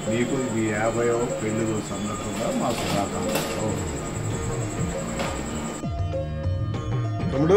మీకు ఇది యాభైవ పెళ్లి రోజు సందర్భంగా మా శుభాకాంక్షలు తమ్ముడు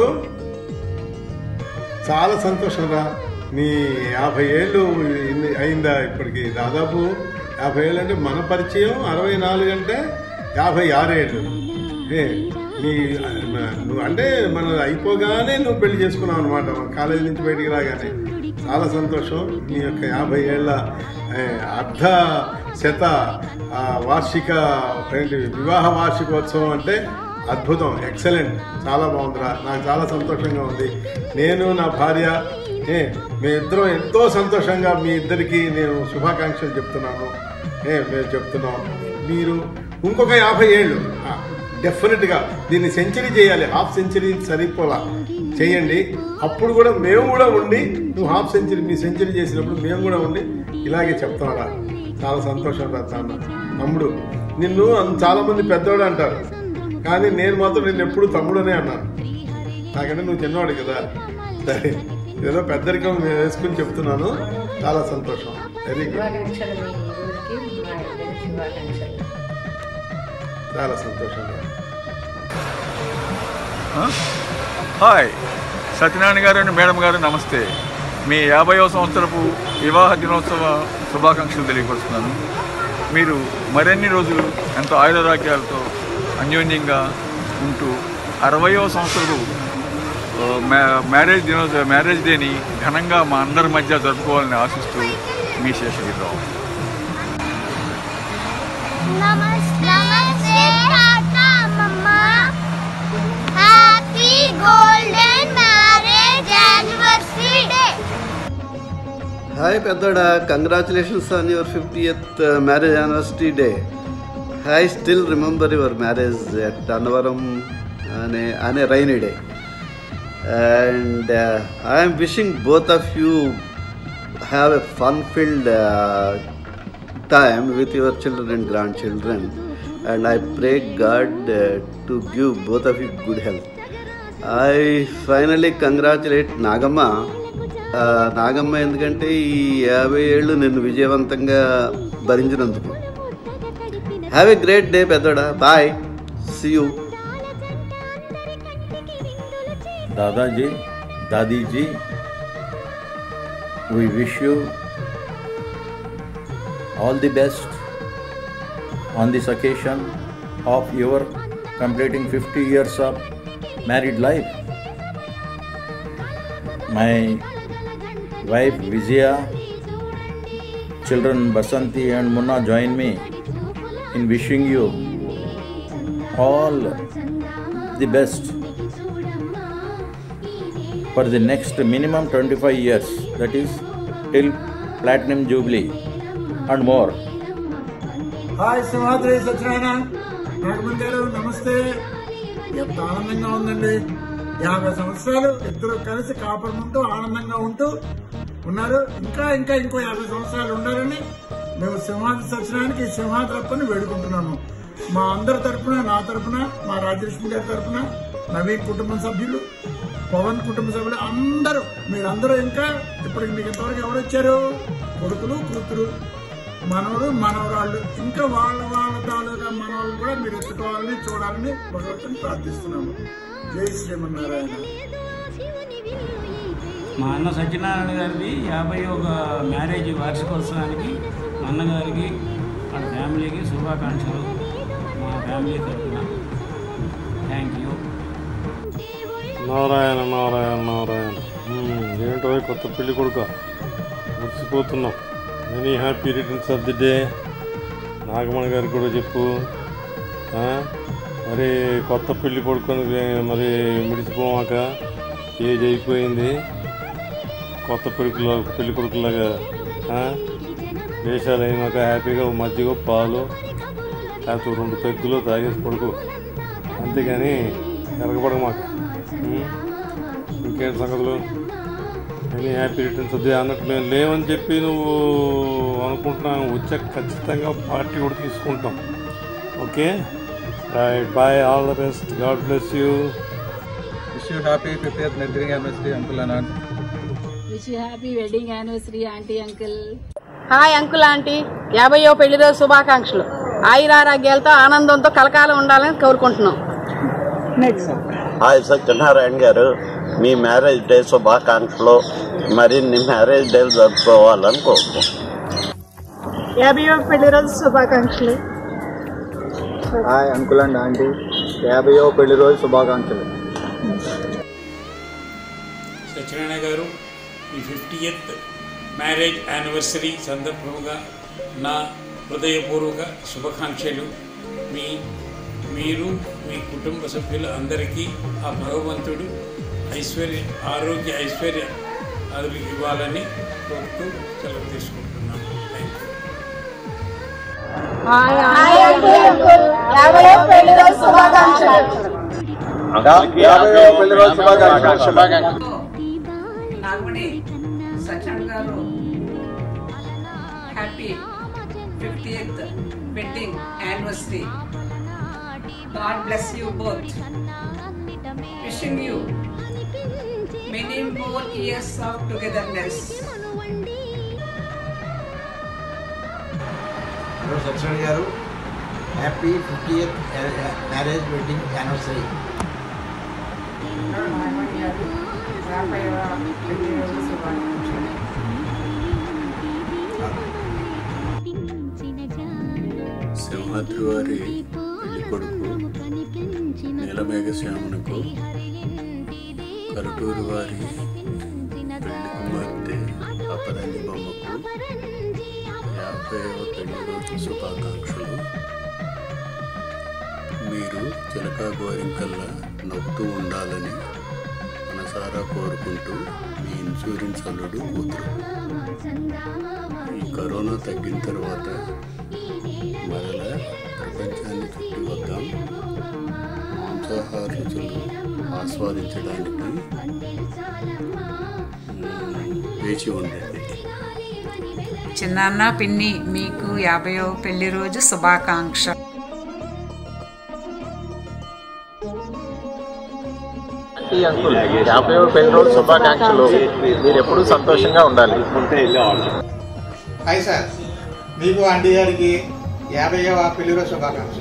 చాలా సంతోషం రా నీ యాభై ఏళ్ళు ఇన్ని అయిందా ఇప్పటికి దాదాపు యాభై ఏళ్ళు అంటే మన పరిచయం అరవై నాలుగు అంటే యాభై ఆరు ఏళ్ళు ఏ నీ నువ్వు అంటే మన అయిపోగానే నువ్వు పెళ్లి చేసుకున్నావు అనమాట మన కాలేజీ నుంచి బయటికి రాగానే చాలా సంతోషం నీ యొక్క యాభై ఏళ్ళ ఏ, అర్ధ శత ఆ, వార్షిక ఏంటి వివాహ వార్షికోత్సవం అంటే అద్భుతం ఎక్సలెంట్ చాలా బాగుందిరా నాకు చాలా సంతోషంగా ఉంది నేను నా భార్య ఏ మేమిద్దరం ఎంతో సంతోషంగా మీ ఇద్దరికి నేను శుభాకాంక్షలు చెప్తున్నాను ఏ మేము చెప్తున్నాం మీరు ఇంకొక యాభై ఏళ్ళు ఆ, డెఫినెట్గా దీన్ని సెంచరీ చేయాలి హాఫ్ సెంచరీ సరిపోలా చేయండి అప్పుడు కూడా మేము కూడా ఉండి నువ్వు హాఫ్ సెంచరీ మీ సెంచరీ చేసినప్పుడు మేము కూడా ఉండి ఇలాగే చెప్తారా చాలా సంతోషం రా నాన్న తమ్ముడు నిన్ను అన్- చాలా మంది పెద్దవాడు అంటారు కానీ నేను మాత్రం నేను ఎప్పుడు తమ్ముడనే అన్నాను నాకంటే నువ్వు చిన్నవాడు కదా సరే ఏదో పెద్దరికం నేను వేసుకుని చెప్తున్నాను చాలా సంతోషం వెరీ గుడ్ శుభాకాంక్షలు మీ ఊరికి మా ఇద్దరి శుభాకాంక్షలు చాలా సంతోషం హాయ్ సత్యనారాయణ గారు అండ్ మేడం గారు నమస్తే మీ యాభైవ సంవత్సరపు వివాహ దినోత్సవ శుభాకాంక్షలు తెలియపరుస్తున్నాను మీరు మరిన్ని రోజులు ఎంతో ఆయురారోగ్యాలతో అన్యోన్యంగా ఉంటూ అరవయవ సంవత్సరపు ఆ, మ్యా- మ్యారేజ్ దినోత్సవ మ్యారేజ్ డేని ఘనంగా మా అందరి మధ్య జరుపుకోవాలని ఆశిస్తూ మీ Seshagirirao Namaste, Namaste, Tata, Mama. Happy Golden Marriage Anniversary Day. Hi పెద్దోడా congratulations on your fiftieth marriage anniversary day I still remember your marriage at Annavaram అనే అనే rainy day and I'm wishing both of you have a fun filled time with your children and grandchildren and i pray god uh, to give both of you good health i finally congratulate Nagamma ఆ, నాగమ్మ ఎందుకంటే ఈ యాభై ఏళ్ళు నిన్ను విజయవంతంగా భరించినందుకు have a great day పెద్దోడా bye see you दादाजी दादी जी we wish you all the best on this occasion of your completing 50 years of married life my wife vijaya children basanti and munna join me in wishing you all the best for the next minimum 25 years, that is till platinum jubilee and more. Hi Simhadri Satyanarayana Nagamani garu నమస్తే ఎంత ఆనందంగా ఉందండి యాభై సంవత్సరాలు ఇద్దరు కలిసి కాపురముంటూ ఆనందంగా ఉంటూ ఉన్నారు ఇంకా ఇంకా ఇంకో యాభై సంవత్సరాలు ఉండాలని మేము సింహాద్రి సత్యనారాయణకి ఈ సింహాద్రి అప్పని వేడుకుంటున్నాము మా అందరి తరపున నా తరపున మా రాజలక్ష్మి గారి తరపున నవీన్ కుటుంబ సభ్యులు పవన్ కుటుంబ సభ్యులు అందరూ మీరందరూ ఇంకా ఇప్పటికి మీకు ఇంతవరకు ఎవరు వచ్చారు కొడుకులు కూతురు మనవడు మనవరాళ్ళు ఇంకా వాళ్ళ వాళ్ళ తాలూకా మనవాళ్ళు కూడా మీరు ఎత్తుకోవాలని చూడాలని భగవంతుని ప్రార్థిస్తున్నాము జై శ్రీమన్నారాయణ మా అన్న సత్యనారాయణ గారిది యాభై ఒక మ్యారేజ్ వార్షికోత్సవానికి మా అన్నగారికి వాళ్ళ ఫ్యామిలీకి శుభాకాంక్షలు మా ఫ్యామిలీ తరఫున థ్యాంక్ యూ నారాయణ నారాయణ నారాయణ మ్మ్, ఏంటో ఈ కొత్త పెళ్లి కొడుక మురిసిపోతున్నాం many happy returns of the day Nagamani గారికి కూడా చెప్పు ఆ? మరి కొత్త పెళ్లి కొడుకొని మరి మిడిసిపోమాక ఏజ్ అయిపోయింది కొత్త పెళ్ళిలో పెళ్లి కొడుకులాగా ఆ? వేషాలు అయినాక హ్యాపీగా ఓ మజ్జిగ పాలు లేకపోతే రెండు పెగ్గులు తాగేసి పడుకో అంతేగాని ఎరగబడక మాకు ఉం? ఇంకేంటి సంగతులు ఎనీ హ్యాపీ రిటర్న్స్ వద్దే అన్నట్టు మేము లేవని చెప్పి నువ్వు అనుకుంటున్నాను వచ్చాక ఖచ్చితంగా పార్టీ కూడా తీసుకుంటాం okay right bye all the best God bless you wish you happy fiftieth wedding anniversary uncle అన్నాడు wish happy wedding anniversary aunty uncle hi uncle aunty యాభైయో పెళ్లి రోజు శుభాకాంక్షలు ఆయురారోగ్యాలతో ఆనందంతో కలకాలం ఉండాలని కోరుకుంటున్నాం హాయ్ సత్యనారాయణ గారు మీ మ్యారేజ్ డే శుభాకాంక్షలు మరిన్ని మ్యారేజ్ డేలు జరుపుకోవాలని కోరుకుంటున్నాను యాభైయో పెళ్లి రోజు శుభాకాంక్షలు హాయ్ అంకుల్ అండ్ ఆంటీ యాభైయో పెళ్లి రోజు శుభాకాంక్షలు సత్యనారాయణ గారు ఈ ఫిఫ్టీయత్ మ్యారేజ్ యానివర్సరీ సందర్భంగా నా హృదయపూర్వక శుభాకాంక్షలు మీ మీరు మీ కుటుంబ సభ్యులు అందరికీ ఆ భగవంతుడు ఐశ్వర్య ఆరోగ్య ఐశ్వర్య అది ఇవ్వాలని కోరుతూ సెలవు తీసుకుంటున్నాను థ్యాంక్ యూ యాభైయో పెళ్లి రోజు శుభాకాంక్షలు యాభైయో పెళ్లి రోజు శుభాకాంక్షలు Nagamani Satyanarayana garu happy fiftieth wedding anniversary God bless you both wishing you many more years of togetherness hello Satyanarayana garu happy fifty marriage wedding anniversary Simhadri వారి పెళ్లి కొడుకు నీలమేఘశ్యామునకు కరటూరు వారి పెళ్లి కుమార్తె అపరంజి బొమ్మకు యాభైవ పెళ్లి రోజు శుభాకాంక్షలు మీరు చిలకా గోరింకల్లా నవ్వుతూ ఉండాలని మనసారా కోరుకుంటూ మీ ఇన్సూరెన్స్ అల్లుడు కూతురు ఈ కరోనా తగ్గిన తర్వాత మరలా ప్రపంచాన్ని చుట్టి వద్దాం మాంసాహార రుచులు ఆస్వాదించడానికి మ్, వేచి ఉండండి చిన్నాన్న పిన్ని మీకు యాభైవ పెళ్లి రోజు శుభాకాంక్ష ఈ అంకుల్ యాభైవ పెళ్లి రోజు శుభాకాంక్షలు మీరు ఎప్పుడూ సంతోషంగా ఉండాలి హాయ్ సార్ మీకు ఆంటీ గారికి యాభైవ పెళ్లి రోజు శుభాకాంక్షలు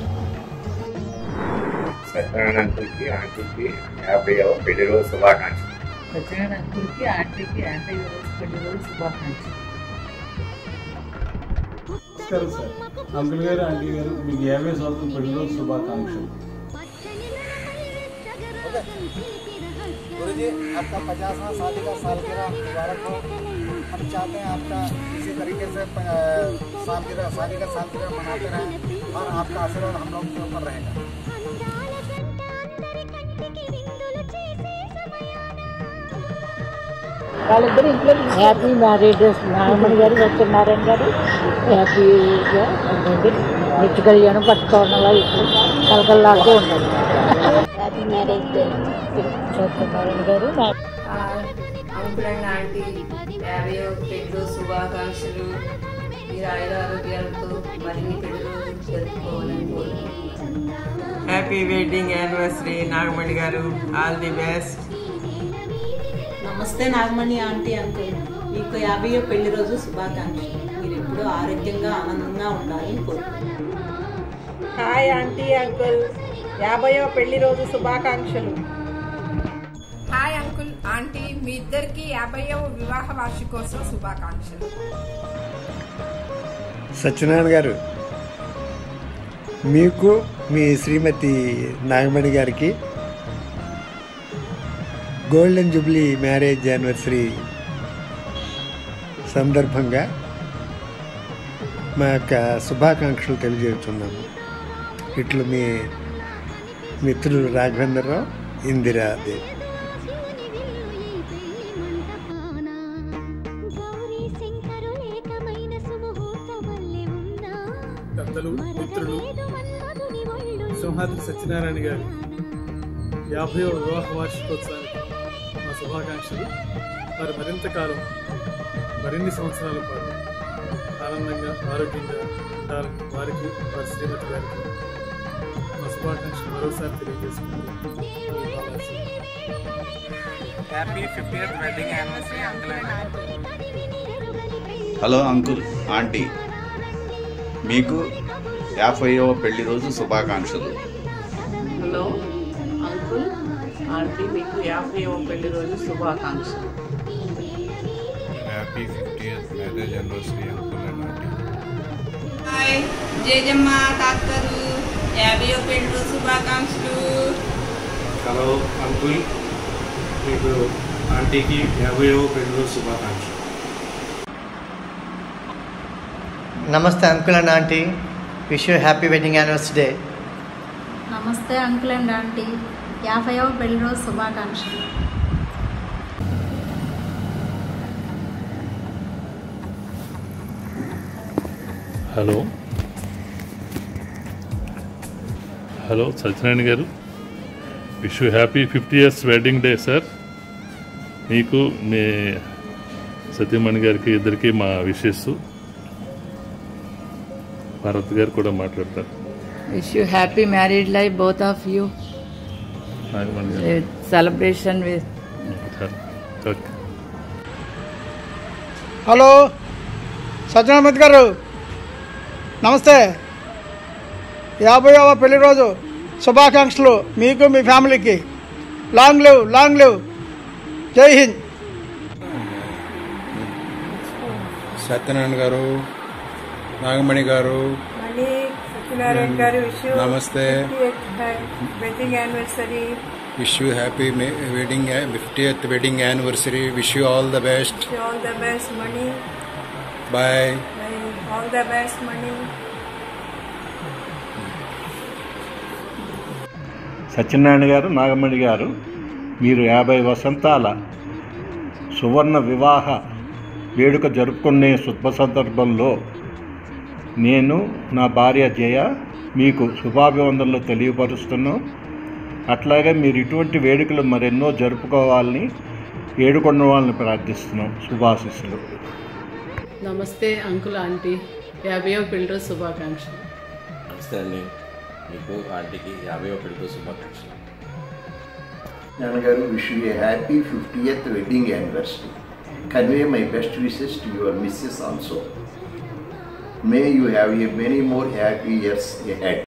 సత్యనారాయణ అంకుల్కి ఆంటీకి యాభై పెళ్లి రోజు శుభాకాంక్షలు సత్యనారాయణ అంకుల్కి ఆంటీకి యాభై రోజు పెళ్లి రోజు శుభాకాంక్షలు నమస్కారం సార్ అంకుల్ గారు ఆంటీ గారు మీకు యాభై సంవత్సరం పెళ్లి రోజు శుభాకాంక్షలు गुरुजी आपका पचासवां शादी का सालगिरह मुबारक हो हम चाहते हैं आपका इसी तरीके से प- सालगिरह शादी का सालगिरह मनाते रहें और आपका आशीर्वाद हम लोग के ऊपर रहेगा వాళ్ళిద్దరు ఇంట్లో హ్యాపీ మ్యారేజ్ నాగమణి గారు సత్యనారాయణ గారు హ్యాపీగా ఉండండి నిత్య కళ్యాణం పట్టుకోవడంలో ఇప్పుడు కలకల్లాడుతూ ఉండాలి హ్యాపీ మ్యారేజ్ డే సత్యనారాయణ గారు నా- అంకుల్ అండ్ ఆంటీ యాభై పెళ్ళు శుభాకాంక్షలు మీరు ఆయుర ఆరోగ్యాలతో మరిన్ని పెళ్ళు జరుపుకోవాలని కోరుకుంటున్నాను హ్యాపీ వెడ్డింగ్ యానివర్సరీ నాగమణి గారు ఆల్ ది బెస్ట్ నమస్తే నాగమణి ఆంటీ అంకుల్ మీకు యాభైయో పెళ్లి రోజు శుభాకాంక్షలు మీరు ఎప్పుడూ ఆరోగ్యంగా ఆనందంగా ఉండాలని కోరుకుంటున్నాను హాయ్ ఆంటీ అంకుల్ యాభైవ పెళ్లి రోజు శుభాకాంక్షలు హాయ్ అంకుల్ ఆంటీ మీ ఇద్దరికి యాభైవ వివాహ వార్షికోత్సవ శుభాకాంక్షలు సత్యనారాయణ గారు మీకు మీ శ్రీమతి నాగమణి గారికి గోల్డెన్ జూబ్లీ మ్యారేజ్ యానివర్సరీ సందర్భంగా మా యొక్క శుభాకాంక్షలు తెలియజేస్తున్నాము ఇట్లు మీ మిత్రులు రాఘవేంద్రరావు ఇందిరాదేవి పెద్దలు మిత్రులు సింహాద్రి సత్యనారాయణ గారి యాభై వివాహ వార్షికోత్సవానికి మా శుభాకాంక్షలు వారు మరింత కాలం మరిన్ని సంవత్సరాల పాటు ఆనందంగా ఆరోగ్యంగా ఉండాలని వారికి వారి శ్రీమతి గారికి మా శుభాకాంక్షలు మరోసారి తెలియజేసుకుంటున్నాను happy fiftieth wedding anniversary uncle and aunty hello uncle aunty మీకు యాభైవ పెళ్లి రోజు శుభాకాంక్షలు హలో అంకుల్ ఆంటీ మీకు యాభైవ పెళ్లి రోజు శుభాకాంక్షలు happy fifty marriage anniversary uncle and aunty hi జేజమ్మ తాతరు యాభైయో పెళ్ళు శుభాకాంక్షలు హలో అంకుల్ మీకు ఆంటీకి యాభైవ పెళ్లి శుభాకాంక్షలు నమస్తే uncle and aunty wish you happy wedding anniversary day నమస్తే అంకుల్ అండ్ ఆంటీ యాభైవ పెళ్లి రోజు శుభాకాంక్షలు hello hello Satyanarayana garu wish you happy fifty years wedding day sir మీకు మీ సత్యమణి గారికి ఇద్దరికి మా విషెస్ భారత్ గారు కూడా మాట్లాడతారు Wish you happy married life, both of you. Nagamani గారు With celebration with okay hello Satyanarayana garu నమస్తే యాభైవ పెళ్లి రోజు శుభాకాంక్షలు మీకు మీ ఫ్యామిలీకి లాంగ్ లివ్ లాంగ్ లివ్ జై హింద్ సత్యనారాయణ గారు నాగమణి గారు మళ్ళీ సత్యనారాయణ గారు విష్ నమస్తే wedding anniversary wish you happy wedding fifty wedding anniversary wish you all the best all the best Mani bye all the best Mani Satyanarayana garu Nagamani గారు మీరు యాభై వసంతాల సువర్ణ వివాహ వేడుక జరుపుకునే శుభ సందర్భంలో నేను నా భార్య జయ మీకు శుభాభివందనలు తెలియపరుస్తున్నాం అట్లాగే మీరు ఇటువంటి వేడుకలు మరెన్నో జరుపుకోవాలని ఏడుకొండ వాళ్ళని ప్రార్థిస్తున్నాం శుభాశిస్సులు నమస్తే అంకుల్ ఆంటీ యాభైవ పెళ్లి రోజు శుభాకాంక్షలు నమస్తే అండి మీకు ఆంటీకి యాభైవ పెళ్లి శుభాకాంక్షలు నాన్నగారు wish you a happy fiftieth wedding anniversary convey my best wishes to your Mrs also may you have a many more happy years ahead